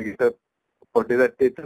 കഴുകിയിട്ട് പൊടി തട്ടിയിട്ട്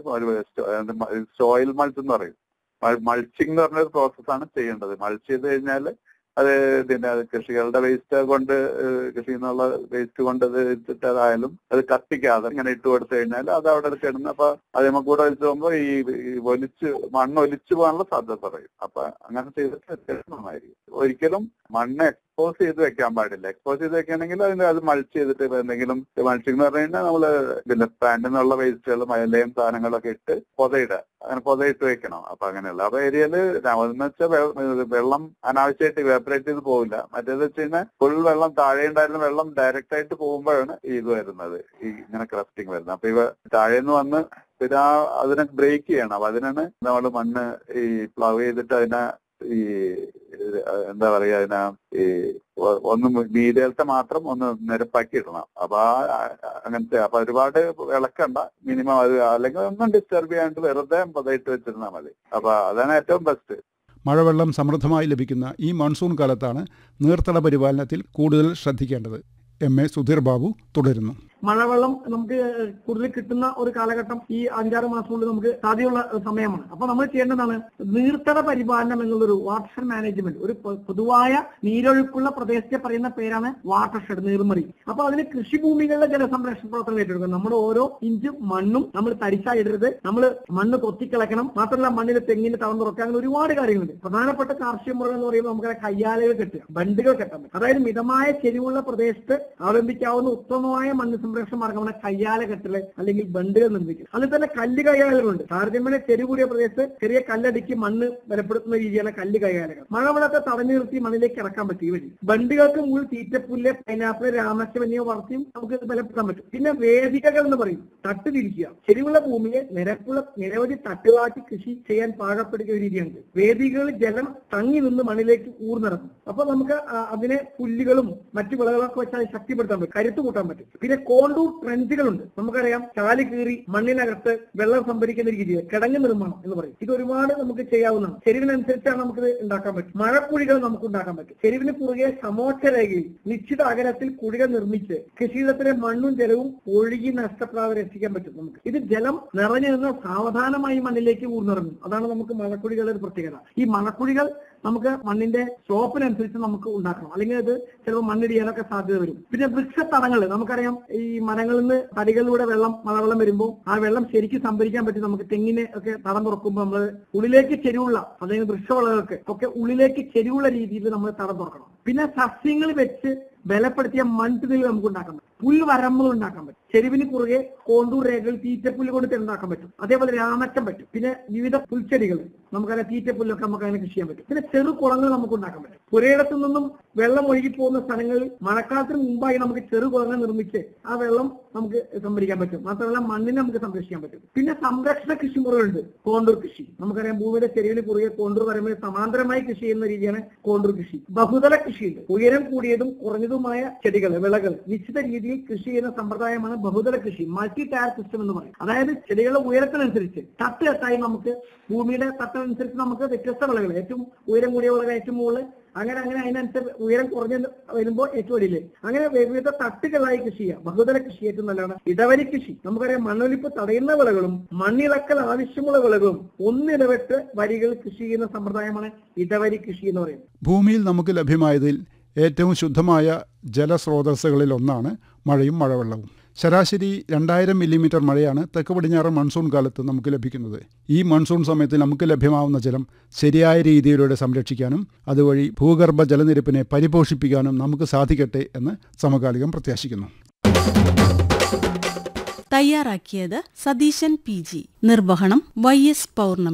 ഒരു സോയിൽ മൾച്ച് എന്ന് പറയും മൾച്ചിങ് എന്ന് പറഞ്ഞ ഒരു പ്രോസസ്സാണ് ചെയ്യേണ്ടത് മൾച്ച് ചെയ്ത് കഴിഞ്ഞാൽ അത് പിന്നെ അത് കൃഷികളുടെ വേസ്റ്റ് കൊണ്ട് ഏഹ് കൃഷിയിൽ നിന്നുള്ള വേസ്റ്റ് കൊണ്ട് അത് ഇട്ടിട്ടതായാലും അത് കത്തിക്കാതെ ഇങ്ങനെ ഇട്ട് കൊടുത്തു കഴിഞ്ഞാൽ അത് അവിടെ കിടന്ന് അപ്പൊ അതിമ്മ കൂടെ ഒലിച്ചു പോകുമ്പോൾ ഈ ഈ ഒലിച്ച് മണ്ണ് ഒലിച്ചു പോകാനുള്ള സാധ്യത പറയും അപ്പൊ അങ്ങനെ ചെയ്തിട്ട് അത്യാവശ്യം നന്നായിരിക്കും ഒരിക്കലും മണ്ണ് എക്സ്പോസ് ചെയ്ത് വെക്കാൻ പാടില്ല എക്സ്പോസ് ചെയ്ത് വെക്കുകയാണെങ്കിൽ അതിന് അത് മൾച്ച് ചെയ്തിട്ട് ഇപ്പൊ എന്തെങ്കിലും മൾച്ചിങ് എന്ന് പറഞ്ഞു കഴിഞ്ഞാൽ നമ്മള് പിന്നെ പാൻറ്റിൽ നിന്നുള്ള വേസ്റ്റുകളും മലയും സാധനങ്ങളൊക്കെ ഇട്ട് പൊതയിടുക അങ്ങനെ പൊതയിട്ട് വെക്കണം അപ്പൊ അങ്ങനെയുള്ള അപ്പൊ ഏരിയയില് എന്ന് വെച്ചാൽ വെള്ളം അനാവശ്യമായിട്ട് ഇവാപറേറ്റ് ചെയ്ത് പോകില്ല മറ്റേത് വെച്ച് കഴിഞ്ഞാൽ ഫുൾ വെള്ളം താഴെ ഉണ്ടായിരുന്ന വെള്ളം ഡയറക്റ്റ് ആയിട്ട് പോകുമ്പോഴാണ് ഈ ഇത് വരുന്നത് ഈ ഇങ്ങനെ ക്രഫ്റ്റിംഗ് വരുന്നത് അപ്പൊ ഇവ താഴേന്ന് വന്ന് പിന്നെ ആ അതിനെ ബ്രേക്ക് ചെയ്യണം അപ്പൊ അതിനാണ് നമ്മൾ മണ്ണ് ഈ പ്ലവ് ചെയ്തിട്ട് അതിനെ ഈ ഇത് എന്താ പറയാ അതിനാ ഈ ഒ- ഒന്ന് മീഡിയത്തെ മാത്രം ഒന്ന് നിരപ്പാക്കി ഇടണം അപ്പൊ ആ ആ- അങ്ങനത്തെ അപ്പൊ ഒരുപാട് വിളക്കണ്ട മിനിമം അത് അല്ലെങ്കിൽ ഒന്നും ഡിസ്റ്റർബ് ചെയ്യാണ്ട് വെറുതെ പതയിട്ട് വെച്ചിരുന്നാൽ മതി അപ്പൊ അതാണ് ഏറ്റവും ബെസ്റ്റ് മഴവെള്ളം സമൃദ്ധമായി ലഭിക്കുന്ന ഈ മൺസൂൺ കാലത്താണ് നീർത്തട പരിപാലനത്തിൽ കൂടുതൽ ശ്രദ്ധിക്കേണ്ടത് എം എ സുധീർ ബാബു തുടരുന്നു മഴവെള്ളം നമുക്ക് കൂടുതൽ കിട്ടുന്ന ഒരു കാലഘട്ടം ഈ അഞ്ചാറ് മാസം കൊണ്ട് നമുക്ക് സാധ്യതയുള്ള സമയമാണ് അപ്പൊ നമ്മൾ ചെയ്യേണ്ടതാണ് നീർത്തട പരിപാലനം എന്നുള്ളൊരു വാട്ടർ മാനേജ്മെന്റ് ഒരു പൊ- പൊതുവായ നീരൊഴുക്കുള്ള പ്രദേശത്തെ പറയുന്ന പേരാണ് വാട്ടർ ഷെഡ് നീർമറി അപ്പൊ അതിന് കൃഷിഭൂമികളിലെ ജലസംരക്ഷണ പ്രവർത്തനം ഏറ്റെടുക്കണം നമ്മുടെ ഓരോ ഇഞ്ച് മണ്ണും നമ്മൾ തരിച്ചായിടരുത് നമ്മൾ മണ്ണ് കൊത്തിക്കിളക്കണം മാത്രമല്ല മണ്ണിൽ തെങ്ങിന് തളം തുറക്കുക അങ്ങനെ ഒരുപാട് കാര്യങ്ങളുണ്ട് പ്രധാനപ്പെട്ട കാർഷിക മുറകൾ എന്ന് പറയുമ്പോൾ നമുക്ക് കയ്യാലകൾ കെട്ടുക ബണ്ടുകൾ കെട്ടാൻ പറ്റും അതായത് മിതമായ ചെരിവുള്ള പ്രദേശത്ത് അവലംബിക്കാവുന്ന ഉത്തമമായ മണ്ണ് സംരക്ഷണ മാർഗമാണ് കയ്യാല കെട്ടല് അല്ലെങ്കിൽ ബണ്ടുകൾ നിർമ്മിക്കുക അതിൽ തന്നെ കല്ല് കയ്യാലകളുണ്ട് താരതമ്യേന ചെരിവ് കൂടിയ പ്രദേശത്ത് ചെറിയ കല്ലടിക്ക് മണ്ണ് ബലപ്പെടുത്തുന്ന രീതിയാണ് കല്ല് കയ്യാലകൾ മഴവെള്ളത്തെ തടഞ്ഞു നിർത്തി മണ്ണിലേക്ക് ഇറക്കാൻ പറ്റും ഈ വഴി ബണ്ടുകൾക്ക് മുകളിൽ തീറ്റപ്പുല്ല് പൈനാപ്പിൾ രാമശ്യം എന്നിവ വളർത്തിയും നമുക്ക് ഇത് ബലപ്പെടുത്താൻ പറ്റും പിന്നെ വേദികകൾ എന്ന് പറയും തട്ട് തിരിക്കുക ചെരിവുള്ള ഭൂമിയെ നിരപ്പുള്ള നിരവധി തട്ടുകാട്ടി കൃഷി ചെയ്യാൻ പാകപ്പെടുത്തിയ ഒരു രീതിയാണ് വേദികളിൽ ജലം തങ്ങി നിന്ന് മണ്ണിലേക്ക് ഊർന്നിറങ്ങും അപ്പൊ നമുക്ക് ആ, അതിനെ പുല്ലുകളും മറ്റു വിളകളൊക്കെ വെച്ചാൽ ശക്തിപ്പെടുത്താൻ പറ്റും കരുത്ത് കൂട്ടാൻ പറ്റും പിന്നെ കോണ്ടൂർ ട്രെഞ്ചുകളുണ്ട് നമുക്കറിയാം ചാലി കീറി മണ്ണിനകത്ത് വെള്ളം സംഭരിക്കുന്ന രീതി കിടങ്ങ് നിർമ്മാണം എന്ന് പറയും ഇത് ഒരുപാട് നമുക്ക് ചെയ്യാവുന്നതാണ് ചെരിവിനനുസരിച്ചാണ് നമുക്കിത് ഉണ്ടാക്കാൻ പറ്റും മഴക്കുഴികൾ നമുക്ക് ഉണ്ടാക്കാൻ പറ്റും ചെരിവിന് കുറുകെ സമോച്ച രേഖയിൽ നിശ്ചിത അകലത്തിൽ കുഴികൾ നിർമ്മിച്ച് കൃഷിയിടത്തിലെ മണ്ണും ജലവും ഒഴുകി നഷ്ടപ്പെടാതെ രക്ഷിക്കാൻ പറ്റും നമുക്ക് ഇത് ജലം നിറഞ്ഞു നിന്ന് സാവധാനമായി മണ്ണിലേക്ക് ഊർന്നിറങ്ങും അതാണ് നമുക്ക് മഴക്കുഴികളുടെ ഒരു പ്രത്യേകത ഈ മഴക്കുഴികൾ നമുക്ക് മണ്ണിന്റെ സ്ലോപ്പിനനുസരിച്ച് നമുക്ക് ഉണ്ടാക്കണം അല്ലെങ്കിൽ അത് ചിലപ്പോൾ മണ്ണിടിയാനൊക്കെ സാധ്യത വരും പിന്നെ വൃക്ഷത്തടങ്ങൾ നമുക്കറിയാം ഈ മരങ്ങളിൽ നിന്ന് തടികളിലൂടെ വെള്ളം മഴവെള്ളം വരുമ്പോൾ ആ വെള്ളം ശരിക്കും സംഭരിക്കാൻ പറ്റും നമുക്ക് തെങ്ങിനെ ഒക്കെ തടം തുറക്കുമ്പോൾ നമ്മൾ ഉള്ളിലേക്ക് ചെരിവുള്ള അല്ലെങ്കിൽ വൃക്ഷവിളകൾക്ക് ഒക്കെ ഉള്ളിലേക്ക് ചെരിവുള്ള രീതിയിൽ നമ്മൾ തടം തുറക്കണം പിന്നെ സസ്യങ്ങൾ വെച്ച് ബലപ്പെടുത്തിയ മൺതിരികൾ നമുക്ക് ഉണ്ടാക്കാൻ പറ്റും പുൽവരമ്പുകൾ ഉണ്ടാക്കാൻ പറ്റും ചെരുവിന് കുറുകെ കോണ്ടൂർ രേഖകൾ തീറ്റപ്പുല്ല് കൊണ്ട് ഉണ്ടാക്കാൻ പറ്റും അതേപോലെ രാമറ്റം പറ്റും പിന്നെ വിവിധ പുൽച്ചെടികൾ നമുക്കതിനെ തീറ്റപ്പുല്ലൊക്കെ നമുക്ക് അതിനെ കൃഷി ചെയ്യാൻ പറ്റും പിന്നെ ചെറു കുളങ്ങൾ നമുക്ക് ഉണ്ടാക്കാൻ പറ്റും പുരയിടത്തു നിന്നും വെള്ളം ഒഴുകി പോകുന്ന സ്ഥലങ്ങളിൽ മഴക്കാലത്തിന് മുമ്പായി നമുക്ക് ചെറു കുളങ്ങൾ നിർമ്മിച്ച് ആ വെള്ളം നമുക്ക് സംഭരിക്കാൻ പറ്റും മാത്രമല്ല മണ്ണിനെ നമുക്ക് സംരക്ഷിക്കാൻ പറ്റും പിന്നെ സംരക്ഷണ കൃഷിമുറകളുണ്ട് കോണ്ടൂർ കൃഷി നമുക്കറിയാം ഭൂമിയുടെ ചെരുവിന് കുറുകെ കോണ്ടൂർ വരമ്പിന് സമാന്തരമായി കൃഷി ചെയ്യുന്ന രീതിയാണ് കോണ്ടൂർ കൃഷി ബഹുതല കൃഷിയുണ്ട് ഉയരം കൂടിയതും കുറഞ്ഞതുമായ ചെടികൾ വിളകൾ നിശ്ചിത രീതിയിൽ കൃഷി ചെയ്യുന്ന സമ്പ്രദായമാണ് ബഹുതല കൃഷി മൾട്ടി ടയർ സിസ്റ്റം എന്ന് പറയും അതായത് ചെടികളുടെ ഉയരത്തിനനുസരിച്ച് തട്ട് തട്ടായി നമുക്ക് ഭൂമിയുടെ തട്ടനുസരിച്ച് നമുക്ക് വ്യത്യസ്ത വിളകൾ ഏറ്റവും ഉയരം കൂടിയ വിളകൾ ഏറ്റവും മുകളിൽ അങ്ങനെ അങ്ങനെ അതിനനുസരിച്ച് ഉയരം കുറഞ്ഞ് വരുമ്പോൾ ഏറ്റവും അടിയില് അങ്ങനെ വിവിധ തട്ടുകളായി കൃഷി ചെയ്യാം ബഹുതല കൃഷി ഏറ്റവും നല്ലതാണ് ഇടവരി കൃഷി നമുക്കറിയാം മണ്ണൊലിപ്പ് തടയുന്ന വിളകളും മണ്ണിളക്കൽ ആവശ്യമുള്ള വിളകളും ഒന്നിടവിട്ട് വരികൾ കൃഷി ചെയ്യുന്ന സമ്പ്രദായമാണ് ഇടവരി കൃഷി എന്ന് പറയുന്നത് ഭൂമിയിൽ നമുക്ക് ലഭ്യമായതിൽ ഏറ്റവും ശുദ്ധമായ ജലസ്രോതസ്സുകളിൽ ഒന്നാണ് മഴയും മഴവെള്ളവും ശരാശരി രണ്ടായിരം മില്ലിമീറ്റർ മഴയാണ് തെക്ക് പടിഞ്ഞാറൻ മൺസൂൺ കാലത്ത് നമുക്ക് ലഭിക്കുന്നത് ഈ മൺസൂൺ സമയത്ത് നമുക്ക് ലഭ്യമാവുന്ന ജലം ശരിയായ രീതിയിലൂടെ സംരക്ഷിക്കാനും അതുവഴി ഭൂഗർഭ ജലനിരപ്പിനെ പരിപോഷിപ്പിക്കാനും നമുക്ക് സാധിക്കട്ടെ എന്ന് സമകാലികം പ്രത്യാശിക്കുന്നു തയ്യാറാക്കിയത് സതീശൻ പി ജി നിർവഹണം വൈ എസ് പൗർണമി